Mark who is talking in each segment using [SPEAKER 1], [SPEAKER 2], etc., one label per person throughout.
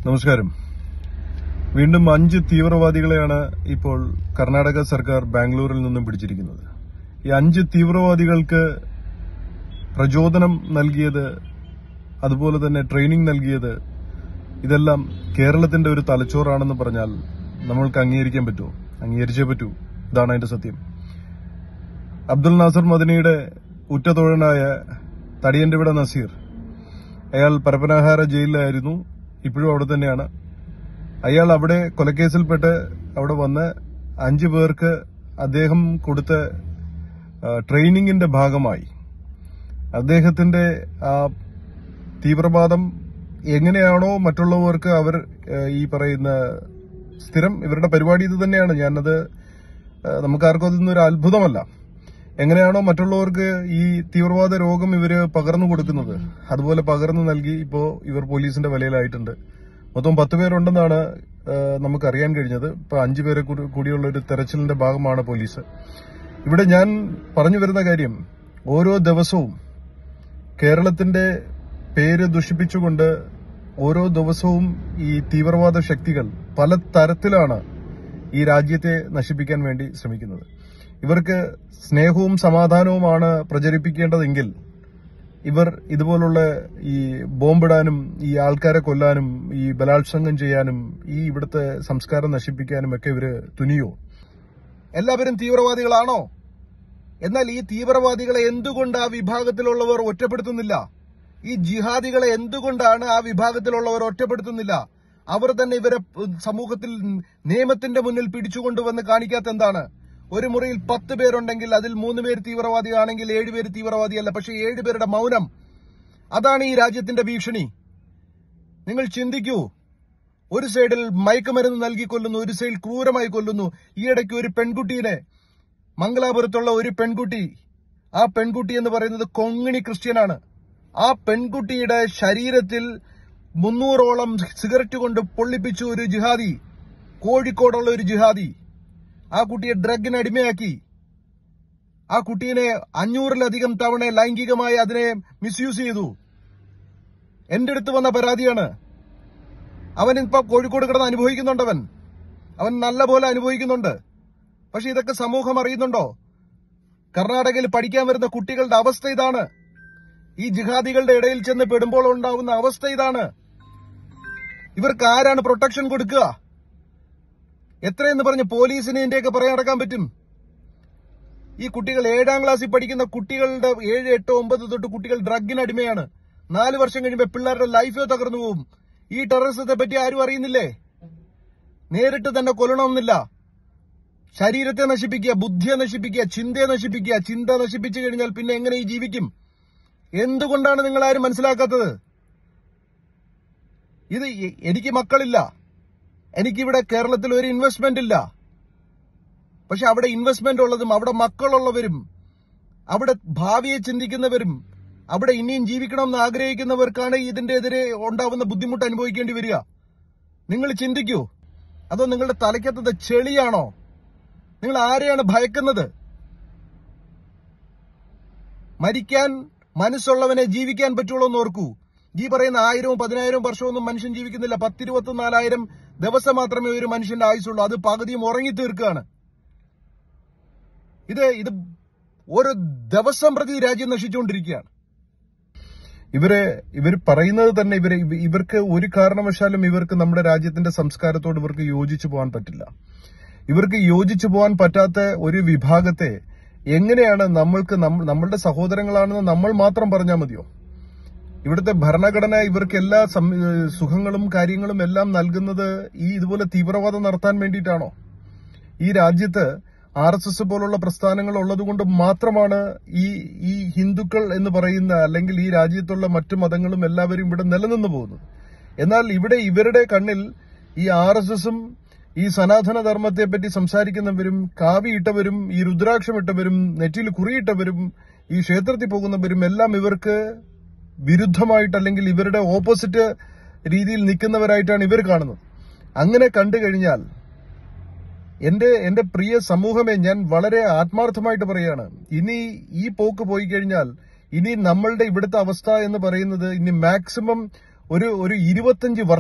[SPEAKER 1] നമസ്കാരം വീണ്ടും അഞ്ച് തീവ്രവാദികളെയാണ് ഇപ്പോൾ കർണാടക സർക്കാർ ബാംഗ്ലൂരിൽ നിന്നും പിടിച്ചിരിക്കുന്നത് ഈ അഞ്ച് തീവ്രവാദികൾക്ക് പ്രചോദനം നൽകിയത് അതുപോലെ തന്നെ ട്രെയിനിങ് നൽകിയത് ഇതെല്ലാം കേരളത്തിന്റെ ഒരു തലച്ചോറാണെന്ന് പറഞ്ഞാൽ നമ്മൾക്ക് അംഗീകരിക്കാൻ പറ്റുമോ അംഗീകരിച്ചേ പറ്റൂ ഇതാണ് അതിന്റെ സത്യം അബ്ദുൽ നാസർ മദനിയുടെ ഉറ്റതോഴനായ തടിയന്റെ വിട നസീർ അയാൾ പരപ്പനാഹാര ജയിലിലായിരുന്നു ഇപ്പോഴും അവിടെ തന്നെയാണ് അയാൾ അവിടെ കൊലക്കേസിൽപ്പെട്ട് അവിടെ വന്ന് അഞ്ചു പേർക്ക് അദ്ദേഹം കൊടുത്ത ആ, ട്രെയിനിങ്ങിന്റെ ഭാഗമായി അദ്ദേഹത്തിന്റെ ആ തീവ്രവാദം എങ്ങനെയാണോ മറ്റുള്ളവർക്ക് അവർ ആ, ഈ പറയുന്ന സ്ഥിരം ഇവരുടെ പരിപാടി ഇത് തന്നെയാണ് ഞാനത് ആ, നമുക്കാർക്കും അതൊന്നും ഒരു അത്ഭുതമല്ല എങ്ങനെയാണോ മറ്റുള്ളവർക്ക് ഈ തീവ്രവാദ രോഗം ഇവര് പകർന്നു കൊടുക്കുന്നത് അതുപോലെ പകർന്നു നൽകി ഇപ്പോ ഇവർ പോലീസിന്റെ വലയിലായിട്ടുണ്ട് മൊത്തം പത്ത് പേരുണ്ടെന്നാണ് ആ, നമുക്കറിയാൻ കഴിഞ്ഞത് ഇപ്പൊ അഞ്ചു പേരെ കൂടി- കൂടിയുള്ള ഒരു തെരച്ചിലിന്റെ ഭാഗമാണ് പോലീസ് ഇവിടെ ഞാൻ പറഞ്ഞു വരുന്ന കാര്യം ഓരോ ദിവസവും കേരളത്തിന്റെ പേര് ദുഷിപ്പിച്ചുകൊണ്ട് ഓരോ ദിവസവും ഈ തീവ്രവാദ ശക്തികൾ പല തരത്തിലാണ് ഈ രാജ്യത്തെ നശിപ്പിക്കാൻ വേണ്ടി ശ്രമിക്കുന്നത് ഇവർക്ക് സ്നേഹവും സമാധാനവുമാണ് പ്രചരിപ്പിക്കേണ്ടതെങ്കിൽ ഇവർ ഇതുപോലുള്ള ഈ ബോംബിടാനും ഈ ആൾക്കാരെ കൊല്ലാനും ഈ ബലാത്സംഗം ചെയ്യാനും ഈ ഇവിടുത്തെ സംസ്കാരം നശിപ്പിക്കാനും ഒക്കെ ഇവര് തുനിയോ എല്ലാവരും തീവ്രവാദികളാണോ എന്നാൽ ഈ തീവ്രവാദികളെ എന്തുകൊണ്ട് ആ വിഭാഗത്തിലുള്ളവർ ഒറ്റപ്പെടുത്തുന്നില്ല ഈ ജിഹാദികളെ എന്തുകൊണ്ടാണ് ആ വിഭാഗത്തിലുള്ളവർ ഒറ്റപ്പെടുത്തുന്നില്ല അവർ തന്നെ ഇവരെ സമൂഹത്തിൽ നിയമത്തിന്റെ മുന്നിൽ പിടിച്ചുകൊണ്ടുവന്ന് കാണിക്കാത്ത എന്താണ് ഒരു മുറിയിൽ പത്ത് പേരുണ്ടെങ്കിൽ അതിൽ മൂന്ന് പേര് തീവ്രവാദിയാണെങ്കിൽ ഏഴുപേര് തീവ്രവാദിയല്ല പക്ഷേ ഏഴുപേരുടെ മൗനം അതാണ് ഈ രാജ്യത്തിന്റെ ഭീഷണി നിങ്ങൾ ചിന്തിക്കൂ ഒരു സൈഡിൽ മയക്കുമരുന്ന് നൽകി കൊല്ലുന്നു ഒരു സൈഡിൽ ക്രൂരമായി കൊല്ലുന്നു ഈയിടയ്ക്ക് ഒരു പെൺകുട്ടീനെ മംഗലാപുരത്തുള്ള ഒരു പെൺകുട്ടി ആ പെൺകുട്ടി എന്ന് പറയുന്നത് കൊങ്ങിണി ക്രിസ്ത്യനാണ് ആ പെൺകുട്ടിയുടെ ശരീരത്തിൽ മുന്നൂറോളം സിഗരറ്റ് കൊണ്ട് പൊള്ളിപ്പിച്ചു ഒരു ജിഹാദി കോഴിക്കോടുള്ള ഒരു ജിഹാദി ആ കുട്ടിയെ ഡ്രഗിന് അടിമയാക്കി ആ കുട്ടീനെ അഞ്ഞൂറിലധികം തവണ ലൈംഗികമായി അതിനെ മിസ്യൂസ് ചെയ്തു എന്റെ അടുത്ത് വന്ന പരാതിയാണ് അവൻ ഇപ്പൊ കോഴിക്കോട് കിടന്ന് അനുഭവിക്കുന്നുണ്ടവൻ അവൻ നല്ല പോലെ അനുഭവിക്കുന്നുണ്ട് പക്ഷെ ഇതൊക്കെ സമൂഹം അറിയുന്നുണ്ടോ കർണാടകയിൽ പഠിക്കാൻ വരുന്ന കുട്ടികളുടെ അവസ്ഥ ഇതാണ് ഈ ജിഹാദികളുടെ ഇടയിൽ ചെന്ന് പെടുമ്പോൾ ഉണ്ടാവുന്ന അവസ്ഥ ഇതാണ് ഇവർക്ക് ആരാണ് പ്രൊട്ടക്ഷൻ കൊടുക്കുക എത്രയെന്ന് പറഞ്ഞ് പോലീസിന് ഇതിന്റെയൊക്കെ പറയാൻ നടക്കാൻ പറ്റും ഈ കുട്ടികൾ ഏഴാം ക്ലാസ്സിൽ പഠിക്കുന്ന കുട്ടികളുടെ ഏഴ് എട്ട് ഒമ്പത് തൊട്ട് കുട്ടികൾ ഡ്രഗിന് അടിമയാണ് നാല് വർഷം കഴിയുമ്പോൾ പിള്ളേരുടെ ലൈഫ് തകർന്നു പോകും ഈ ടെററിസത്തെ പറ്റി ആരും അറിയുന്നില്ലേ നേരിട്ട് തന്നെ കൊല്ലണമെന്നില്ല ശരീരത്തെ നശിപ്പിക്കുക ബുദ്ധിയെ നശിപ്പിക്കുക ചിന്തയെ നശിപ്പിക്കുക ചിന്ത നശിപ്പിച്ചു കഴിഞ്ഞാൽ പിന്നെ എങ്ങനെ ഈ ജീവിക്കും എന്തുകൊണ്ടാണ് നിങ്ങൾ ആരും മനസ്സിലാക്കാത്തത് ഇത് എ- എനിക്ക് മക്കളില്ല എനിക്കിവിടെ കേരളത്തിൽ ഒരു ഇൻവെസ്റ്റ്മെന്റ് ഇല്ല പക്ഷെ അവിടെ ഇൻവെസ്റ്റ്മെന്റ് ഉള്ളതും അവിടെ മക്കളുള്ളവരും അവിടെ ഭാവിയെ ചിന്തിക്കുന്നവരും അവിടെ ഇനിയും ജീവിക്കണമെന്ന് ആഗ്രഹിക്കുന്നവർക്കാണ് ഇതിന്റെ എതിരെ ഉണ്ടാവുന്ന ബുദ്ധിമുട്ട് അനുഭവിക്കേണ്ടി വരിക നിങ്ങൾ ചിന്തിക്കൂ അതോ നിങ്ങളുടെ തലയ്ക്കത്തത് ചെളിയാണോ നിങ്ങൾ ആരെയാണ് ഭയക്കുന്നത് മരിക്കാൻ മനസ്സുള്ളവനെ ജീവിക്കാൻ പറ്റുള്ളൂ എന്ന് ഓർക്കൂ ഈ പറയുന്ന ആയിരവും പതിനായിരവും വർഷമൊന്നും മനുഷ്യൻ ജീവിക്കുന്നില്ല പത്തിരുപത്തിനാലായിരം ദിവസം മാത്രമേ ഒരു മനുഷ്യന്റെ ആയുസുള്ളൂ അത് പകുതിയും ഉറങ്ങി തീർക്കുകയാണ് ഇത് ഇത് ഓരോ ദിവസം പ്രതി രാജ്യം നശിച്ചുകൊണ്ടിരിക്കുകയാണ് ഇവര് ഇവർ പറയുന്നത് തന്നെ ഇവര് ഇവ- ഇവർക്ക് ഒരു കാരണവശാലും ഇവർക്ക് നമ്മുടെ രാജ്യത്തിന്റെ സംസ്കാരത്തോട് ഇവർക്ക് യോജിച്ചു പോകാൻ പറ്റില്ല ഇവർക്ക് യോജിച്ചു പോകാൻ പറ്റാത്ത ഒരു വിഭാഗത്തെ എങ്ങനെയാണ് നമ്മൾക്ക് നമ്മ- നമ്മളുടെ സഹോദരങ്ങളാണെന്ന് നമ്മൾ മാത്രം പറഞ്ഞാൽ മതിയോ ഇവിടുത്തെ ഭരണഘടന ഇവർക്ക് എല്ലാ സം- ഏഹ് സുഖങ്ങളും കാര്യങ്ങളും എല്ലാം നൽകുന്നത് ഈ ഇതുപോലെ തീവ്രവാദം നടത്താൻ വേണ്ടിയിട്ടാണോ ഈ രാജ്യത്ത് ആർ എസ് എസ് പോലുള്ള പ്രസ്ഥാനങ്ങൾ ഉള്ളതുകൊണ്ട് മാത്രമാണ് ഈ ഈ ഹിന്ദുക്കൾ എന്ന് പറയുന്ന അല്ലെങ്കിൽ ഈ രാജ്യത്തുള്ള മറ്റു മതങ്ങളും എല്ലാവരും ഇവിടെ നിലനിന്നു പോകുന്നത് എന്നാൽ ഇവിടെ ഇവരുടെ കണ്ണിൽ ഈ ആർ എസ് എസും ഈ സനാതന ധർമ്മത്തെ പറ്റി സംസാരിക്കുന്നവരും കാവിയിട്ടവരും ഈ രുദ്രാക്ഷമിട്ടവരും നെറ്റിയിൽ കുറിയിട്ടവരും ഈ ക്ഷേത്രത്തിൽ പോകുന്നവരും എല്ലാം ഇവർക്ക് വിരുദ്ധമായിട്ട് അല്ലെങ്കിൽ ഇവരുടെ ഓപ്പോസിറ്റ് രീതിയിൽ നിൽക്കുന്നവരായിട്ടാണ് ഇവർ കാണുന്നത് അങ്ങനെ കണ്ടു കഴിഞ്ഞാൽ എന്റെ എന്റെ പ്രിയ സമൂഹമേ ഞാൻ വളരെ ആത്മാർത്ഥമായിട്ട് പറയാണ് ഇനി ഈ പോക്ക് പോയി കഴിഞ്ഞാൽ ഇനി നമ്മളുടെ ഇവിടുത്തെ അവസ്ഥ എന്ന് പറയുന്നത് ഇനി മാക്സിമം ഒരു ഒരു ഇരുപത്തഞ്ച് വർഷം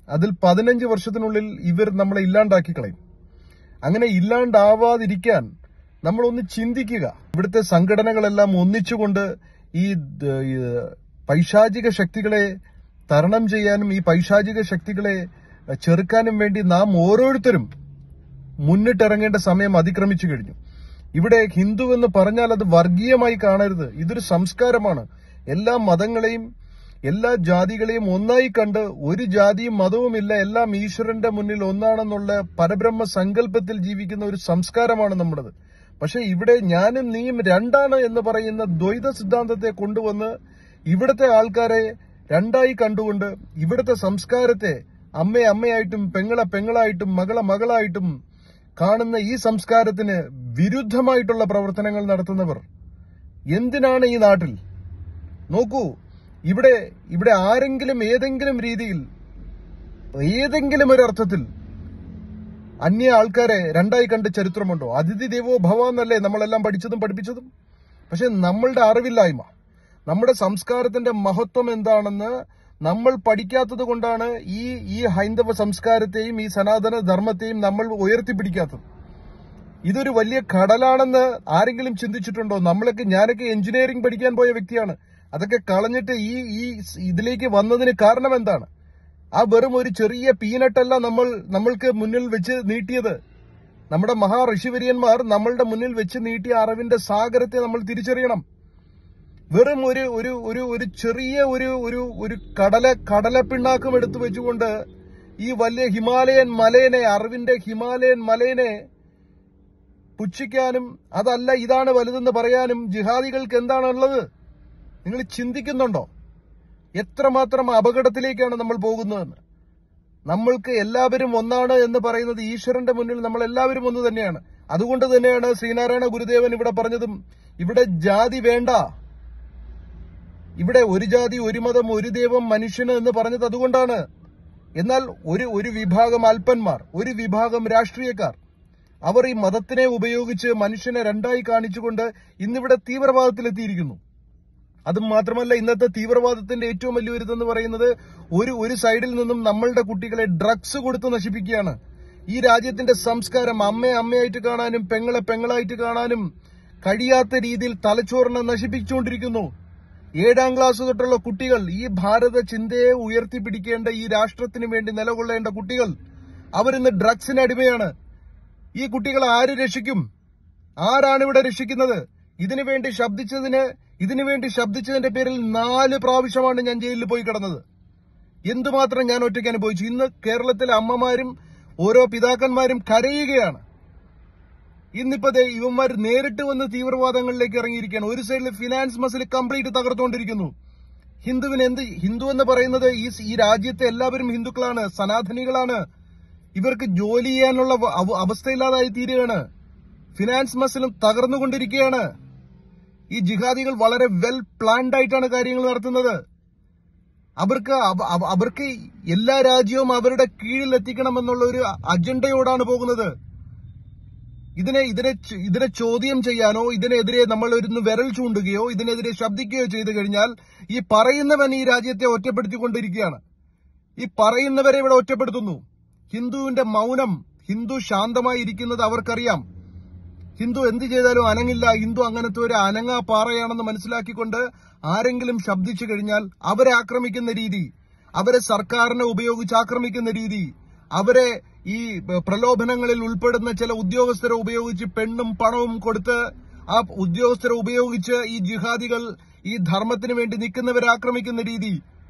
[SPEAKER 1] അതിൽ പതിനഞ്ച് വർഷത്തിനുള്ളിൽ ഇവർ നമ്മളെ ഇല്ലാണ്ടാക്കി കളയും അങ്ങനെ ഇല്ലാണ്ടാവാതിരിക്കാൻ നമ്മളൊന്ന് ചിന്തിക്കുക ഇവിടുത്തെ സംഘടനകളെല്ലാം ഒന്നിച്ചുകൊണ്ട് ഈ ദ- ഈ പൈശാചിക ശക്തികളെ തരണം ചെയ്യാനും ഈ പൈശാചിക ശക്തികളെ ചെറുക്കാനും വേണ്ടി നാം ഓരോരുത്തരും മുന്നിട്ടിറങ്ങേണ്ട സമയം അതിക്രമിച്ചു കഴിഞ്ഞു ഇവിടെ ഹിന്ദു എന്ന് പറഞ്ഞാൽ അത് വർഗീയമായി കാണരുത് ഇതൊരു സംസ്കാരമാണ് എല്ലാ മതങ്ങളെയും എല്ലാ ജാതികളെയും ഒന്നായി കണ്ട് ഒരു ജാതിയും മതവുമില്ല എല്ലാം ഈശ്വരന്റെ മുന്നിൽ ഒന്നാണെന്നുള്ള പരബ്രഹ്മ സങ്കല്പത്തിൽ ജീവിക്കുന്ന ഒരു സംസ്കാരമാണ് നമ്മുടേത് പക്ഷെ ഇവിടെ ഞാനും നീയും രണ്ടാണ് എന്ന് പറയുന്ന ദ്വൈത സിദ്ധാന്തത്തെ കൊണ്ടുവന്ന് ഇവിടുത്തെ ആൾക്കാരെ രണ്ടായി കണ്ടുകൊണ്ട് ഇവിടുത്തെ സംസ്കാരത്തെ അമ്മയെ അമ്മയായിട്ടും പെങ്ങളെ പെങ്ങളായിട്ടും മകളെ മകളായിട്ടും കാണുന്ന ഈ സംസ്കാരത്തിന് വിരുദ്ധമായിട്ടുള്ള പ്രവർത്തനങ്ങൾ നടത്തുന്നവർ എന്തിനാണ് ഈ നാട്ടിൽ നോക്കൂ ഇവിടെ ഇവിടെ ആരെങ്കിലും ഏതെങ്കിലും രീതിയിൽ ഏതെങ്കിലും ഒരു അർത്ഥത്തിൽ അന്യ ആൾക്കാരെ രണ്ടായി കണ്ട് ചരിത്രമുണ്ടോ അതിഥി ദേവോ ഭവ എന്നല്ലേ നമ്മളെല്ലാം പഠിച്ചതും പഠിപ്പിച്ചതും പക്ഷെ നമ്മളുടെ അറിവില്ലായ്മ നമ്മുടെ സംസ്കാരത്തിന്റെ മഹത്വം എന്താണെന്ന് നമ്മൾ പഠിക്കാത്തത് കൊണ്ടാണ് ഈ ഈ ഹൈന്ദവ സംസ്കാരത്തെയും ഈ സനാതന ധർമ്മത്തെയും നമ്മൾ ഉയർത്തിപ്പിടിക്കാത്തത് ഇതൊരു വലിയ കടലാണെന്ന് ആരെങ്കിലും ചിന്തിച്ചിട്ടുണ്ടോ നമ്മളൊക്കെ ഞാനൊക്കെ എഞ്ചിനീയറിംഗ് പഠിക്കാൻ പോയ വ്യക്തിയാണ് അതൊക്കെ കളഞ്ഞിട്ട് ഈ ഈ ഇതിലേക്ക് വന്നതിന് കാരണം എന്താണ് ആ വെറും ഒരു ചെറിയ പീനട്ടല്ല നമ്മൾ നമ്മൾക്ക് മുന്നിൽ വെച്ച് നീട്ടിയത് നമ്മുടെ മഹാ ഋഷിവര്യന്മാർ നമ്മളുടെ മുന്നിൽ വെച്ച് നീട്ടിയ അറിവിന്റെ സാഗരത്തെ നമ്മൾ തിരിച്ചറിയണം വെറും ഒരു ഒരു ഒരു ഒരു ചെറിയ ഒരു ഒരു ഒരു കടല കടല പിണ്ണാക്കം എടുത്തു വെച്ചുകൊണ്ട് ഈ വലിയ ഹിമാലയൻ മലയനെ അറിവിന്റെ ഹിമാലയൻ മലയനെ പുച്ഛിക്കാനും അതല്ല ഇതാണ് വലുതെന്ന് പറയാനും ജിഹാദികൾക്ക് എന്താണുള്ളത് നിങ്ങൾ ചിന്തിക്കുന്നുണ്ടോ എത്രമാത്രം അപകടത്തിലേക്കാണ് നമ്മൾ പോകുന്നതെന്ന് നമ്മൾക്ക് എല്ലാവരും ഒന്നാണ് എന്ന് പറയുന്നത് ഈശ്വരന്റെ മുന്നിൽ നമ്മൾ എല്ലാവരും ഒന്ന് തന്നെയാണ് അതുകൊണ്ട് തന്നെയാണ് ശ്രീനാരായണ ഗുരുദേവൻ ഇവിടെ പറഞ്ഞതും ഇവിടെ ജാതി വേണ്ട ഇവിടെ ഒരു ജാതി ഒരു മതം ഒരു ദൈവം മനുഷ്യന് എന്ന് പറഞ്ഞത് അതുകൊണ്ടാണ് എന്നാൽ ഒരു ഒരു വിഭാഗം അല്പന്മാർ ഒരു വിഭാഗം രാഷ്ട്രീയക്കാർ അവർ ഈ മതത്തിനെ ഉപയോഗിച്ച് മനുഷ്യനെ രണ്ടായി കാണിച്ചുകൊണ്ട് ഇന്നിവിടെ തീവ്രവാദത്തിലെത്തിയിരിക്കുന്നു അത് മാത്രമല്ല ഇന്നത്തെ തീവ്രവാദത്തിന്റെ ഏറ്റവും വലിയൊരു ഇതെന്ന് പറയുന്നത് ഒരു ഒരു സൈഡിൽ നിന്നും നമ്മളുടെ കുട്ടികളെ ഡ്രഗ്സ് കൊടുത്ത് നശിപ്പിക്കുകയാണ് ഈ രാജ്യത്തിന്റെ സംസ്കാരം അമ്മയെ അമ്മയായിട്ട് കാണാനും പെങ്ങളെ പെങ്ങളായിട്ട് കാണാനും കഴിയാത്ത രീതിയിൽ തലച്ചോറിനെ നശിപ്പിച്ചുകൊണ്ടിരിക്കുന്നു ഏഴാം ക്ലാസ് തൊട്ടുള്ള കുട്ടികൾ ഈ ഭാരത ചിന്തയെ ഉയർത്തിപ്പിടിക്കേണ്ട ഈ രാഷ്ട്രത്തിന് വേണ്ടി നിലകൊള്ളേണ്ട കുട്ടികൾ അവരിന്ന് ഡ്രഗ്സിന് അടിമയാണ് ഈ കുട്ടികളെ ആര് രക്ഷിക്കും ആരാണ് ഇവിടെ രക്ഷിക്കുന്നത് ഇതിനു വേണ്ടി ശബ്ദിച്ചതിന് ഇതിനു വേണ്ടി ശബ്ദിച്ചതിന്റെ പേരിൽ നാല് പ്രാവശ്യമാണ് ഞാൻ ജയിലിൽ പോയി കിടന്നത് എന്തുമാത്രം ഞാൻ ഒറ്റയ്ക്ക് അനുഭവിച്ചു ഇന്ന് കേരളത്തിലെ അമ്മമാരും ഓരോ പിതാക്കന്മാരും കരയുകയാണ് ഇന്നിപ്പോ ദേ ഇവന്മാർ നേരിട്ട് വന്ന് തീവ്രവാദങ്ങളിലേക്ക് ഇറങ്ങിയിരിക്കുകയാണ് ഒരു സൈഡിൽ ഫിനാൻസ് മസിൽ കംപ്ലീറ്റ് തകർത്തുകൊണ്ടിരിക്കുന്നു ഹിന്ദുവിന് എന്ത് ഹിന്ദു എന്ന് പറയുന്നത് ഈ ഈ രാജ്യത്തെ എല്ലാവരും ഹിന്ദുക്കളാണ് സനാതനികളാണ് ഇവർക്ക് ജോലി ചെയ്യാനുള്ള വ- അവ- അവസ്ഥയില്ലാതായി തീരുകയാണ് ഫിനാൻസ് മസിലും തകർന്നുകൊണ്ടിരിക്കുകയാണ് ഈ ജിഹാദികൾ വളരെ വെൽ പ്ലാൻഡ് ആയിട്ടാണ് കാര്യങ്ങൾ നടത്തുന്നത് അവർക്ക് അവ- അവ- അവർക്ക് എല്ലാ രാജ്യവും അവരുടെ കീഴിൽ എത്തിക്കണമെന്നുള്ള ഒരു അജണ്ടയോടാണ് പോകുന്നത് ഇതിനെ ഇതിനെ ച- ഇതിനെ ചോദ്യം ചെയ്യാനോ ഇതിനെതിരെ നമ്മൾ ഒരു വിരൽ ചൂണ്ടുകയോ ഇതിനെതിരെ ശബ്ദിക്കുകയോ ചെയ്തു കഴിഞ്ഞാൽ ഈ പറയുന്നവൻ ഈ രാജ്യത്തെ ഒറ്റപ്പെടുത്തിക്കൊണ്ടിരിക്കുകയാണ് ഈ പറയുന്നവരെ ഇവിടെ ഒറ്റപ്പെടുത്തുന്നു ഹിന്ദുവിന്റെ മൗനം ഹിന്ദു ശാന്തമായി ഇരിക്കുന്നത് അവർക്കറിയാം ഹിന്ദു എന്ത് ചെയ്താലും അനങ്ങില്ല ഹിന്ദു അങ്ങനത്തെ ഒരു അനങ്ങാ പാറയാണെന്ന് മനസ്സിലാക്കിക്കൊണ്ട് ആരെങ്കിലും ശബ്ദിച്ചു കഴിഞ്ഞാൽ അവരെ ആക്രമിക്കുന്ന രീതി അവരെ സർക്കാരിനെ ഉപയോഗിച്ച് ആക്രമിക്കുന്ന രീതി അവരെ ഈ പ്രലോഭനങ്ങളിൽ ഉൾപ്പെടുന്ന ചില ഉദ്യോഗസ്ഥരെ ഉപയോഗിച്ച് പെണ്ണും പണവും കൊടുത്ത് ആ ഉദ്യോഗസ്ഥരെ ഉപയോഗിച്ച് ഈ ജിഹാദികൾ ഈ ധർമ്മത്തിന് വേണ്ടി നിൽക്കുന്നവരെ ആക്രമിക്കുന്ന രീതി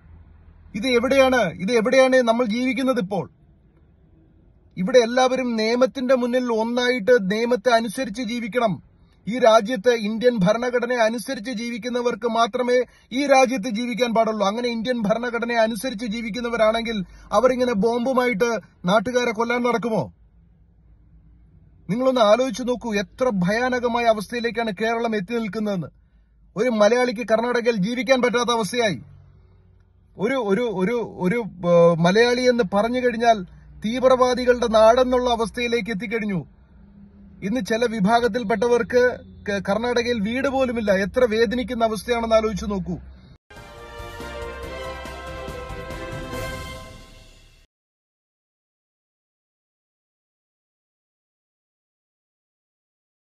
[SPEAKER 1] ഇത് എവിടെയാണ് ഇത് എവിടെയാണ് നമ്മൾ ജീവിക്കുന്നത് ഇപ്പോൾ ഇവിടെ എല്ലാവരും നിയമത്തിന്റെ മുന്നിൽ ഒന്നായിട്ട് നിയമത്തെ അനുസരിച്ച് ജീവിക്കണം ഈ രാജ്യത്ത് ഇന്ത്യൻ ഭരണഘടനയെ അനുസരിച്ച് ജീവിക്കുന്നവർക്ക് മാത്രമേ ഈ രാജ്യത്ത് ജീവിക്കാൻ പാടുള്ളൂ അങ്ങനെ ഇന്ത്യൻ ഭരണഘടനയെ അനുസരിച്ച് ജീവിക്കുന്നവരാണെങ്കിൽ അവരിങ്ങനെ ബോംബുമായിട്ട് നാട്ടുകാരെ കൊല്ലാൻ നടക്കുമോ നിങ്ങളൊന്ന് ആലോചിച്ച് നോക്കൂ എത്ര ഭയാനകമായ അവസ്ഥയിലേക്കാണ് കേരളം എത്തി നിൽക്കുന്നതെന്ന് ഒരു മലയാളിക്ക് കർണാടകയിൽ ജീവിക്കാൻ പറ്റാത്ത അവസ്ഥയായി ഒരു ഒരു ഒരു ഒരു ഏഹ്, മലയാളി എന്ന് പറഞ്ഞു കഴിഞ്ഞാൽ തീവ്രവാദികളുടെ നാടെന്നുള്ള അവസ്ഥയിലേക്ക് എത്തിക്കഴിഞ്ഞു ഇന്ന് ചില വിഭാഗത്തിൽപ്പെട്ടവർക്ക് ക- കർണാടകയിൽ വീട് പോലുമില്ല എത്ര വേദനിക്കുന്ന അവസ്ഥയാണെന്ന് ആലോചിച്ച് നോക്കൂ